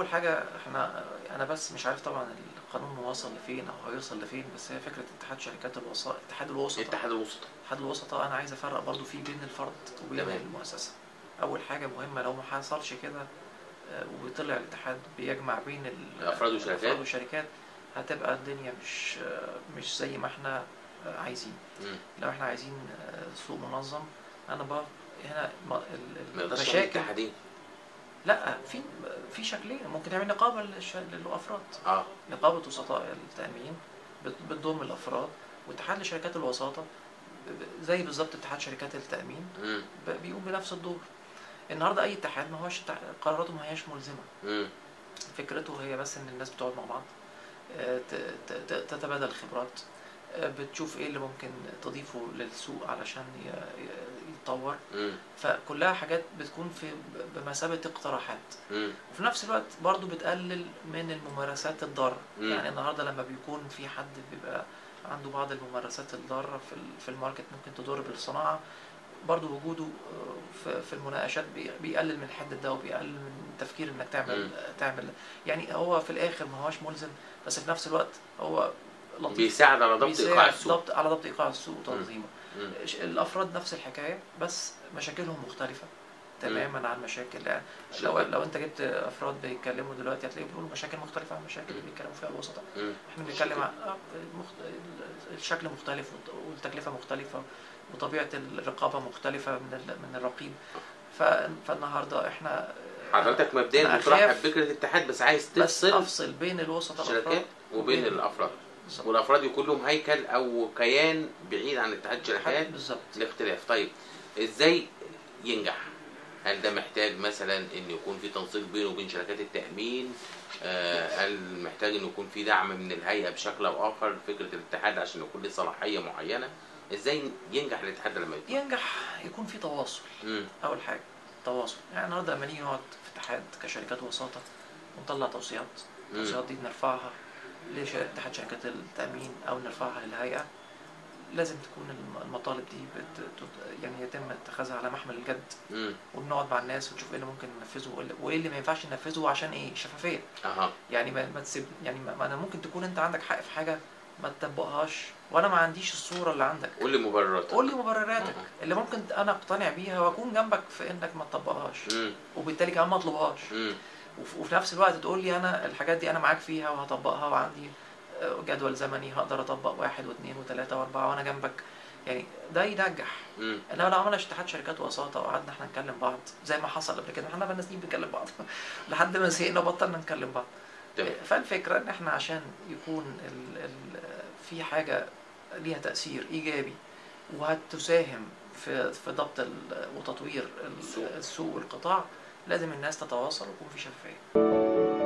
اول حاجه احنا انا بس مش عارف طبعا القانون واصل لفين او هيوصل لفين بس هي فكره اتحاد شركات الوسائط اتحاد الوسطاء اتحاد الوسطى اتحاد الوسطاء انا عايز افرق برضو في بين الفرد وبين تمام. المؤسسه اول حاجه مهمه لو ما حصلش كده آه، وطلع الاتحاد بيجمع بين ال- الأفراد والشركات. الافراد والشركات هتبقى الدنيا مش آه، مش زي ما احنا آه، عايزين مم. لو احنا عايزين آه، سوق منظم انا بقى هنا م- ال- ما يقدرش يعمل المشاكل اتحادين لا في في شكلين ممكن نعمل نقابه للش- للافراد اه نقابه وسطاء التامين بت- بتضم الافراد واتحاد لشركات الوساطه ب- زي بالظبط اتحاد شركات التامين مم. ب- بيقوم بنفس الدور النهارده اي اتحاد ما هوش تع- قراراته ما هياش ملزمه مم. فكرته هي بس ان الناس بتقعد مع بعض آه، ت- ت- ت- تتبادل خبرات آه، بتشوف ايه اللي ممكن تضيفه للسوق علشان ي- ي- يتطور مم. فكلها حاجات بتكون في ب- بمثابه اقتراحات مم. وفي نفس الوقت برضو بتقلل من الممارسات الضارة مم. يعني النهارده لما بيكون في حد بيبقى عنده بعض الممارسات الضارة في ال- في الماركت ممكن تضر بالصناعة برضو وجوده آه، في- في المناقشات بي- بيقلل من الحد ده وبيقلل من التفكير انك تعمل مم. تعمل يعني هو في الاخر ما هوش ملزم بس في نفس الوقت هو لطيف بيساعد على ضبط بيساعد ايقاع السوق ضبط على ضبط ايقاع السوق وتنظيمه مم. ش- الافراد نفس الحكايه بس مشاكلهم مختلفه تماما عن مشاكل يعني لو شركات. لو انت جبت افراد بيتكلموا دلوقتي هتلاقيهم بيقولوا مشاكل مختلفه عن المشاكل اللي بيتكلموا فيها الوسطاء مم. احنا بنتكلم عن آه، المخت... الشكل مختلف والت- والتكلفه مختلفه وطبيعه الرقابه مختلفه من ال... من الرقيب ف... فالنهارده احنا حضرتك مبدئيا أنا بترحب أخاف بفكره اتحاد بس عايز بس تفصل افصل بين الوسطاء الشركات والافراد وبين وبين- الافراد بالظبط. والافراد يكون لهم هيكل او كيان بعيد عن اتحاد الشركات بالظبط الاختلاف طيب ازاي ينجح هل ده محتاج مثلا ان يكون في تنسيق بينه وبين شركات التامين آه، هل محتاج ان يكون في دعم من الهيئه بشكل او اخر فكره الاتحاد عشان يكون له صلاحيه معينه ازاي ينجح الاتحاد ده لما يكون ينجح يكون في تواصل مم. اول حاجه تواصل يعني النهارده لما نيجي نقعد في اتحاد كشركات وساطه ونطلع توصيات مم. التوصيات دي نرفعها لاتحاد شركات التامين او نرفعها للهيئه لازم تكون الم- المطالب دي بت... تت- يعني يتم اتخاذها على محمل الجد مم. وبنقعد مع الناس ونشوف ايه اللي ممكن ننفذه وإيه اللي- وايه اللي ما ينفعش ننفذه عشان ايه شفافيه اها يعني ما, ما تسيب يعني ما ما انا ممكن تكون انت عندك حق في حاجه ما تطبقهاش وانا ما عنديش الصوره اللي عندك قول لي مبررات قول لي مبرراتك مم. اللي ممكن انا اقتنع بيها واكون جنبك في انك ما تطبقهاش مم. وبالتالي كمان ما اطلبهاش مم. وف- وفي نفس الوقت تقول لي انا الحاجات دي انا معاك فيها وهطبقها وعندي آه، جدول زمني هقدر اطبق واحد واثنين وثلاثه واربعه وانا جنبك يعني ده ينجح مم. انما لو عملنا اتحاد شركات وساطه وقعدنا احنا نكلم بعض زي ما حصل قبل كده احنا بقى سنين بنكلم بعض لحد ما زهقنا بطلنا نكلم بعض تمام فالفكره ان احنا عشان يكون ال ال في حاجه ليها تاثير ايجابي وهتساهم في في ضبط ال- وتطوير ال- السوق. السوق والقطاع لازم الناس تتواصل ويكون في شفافيه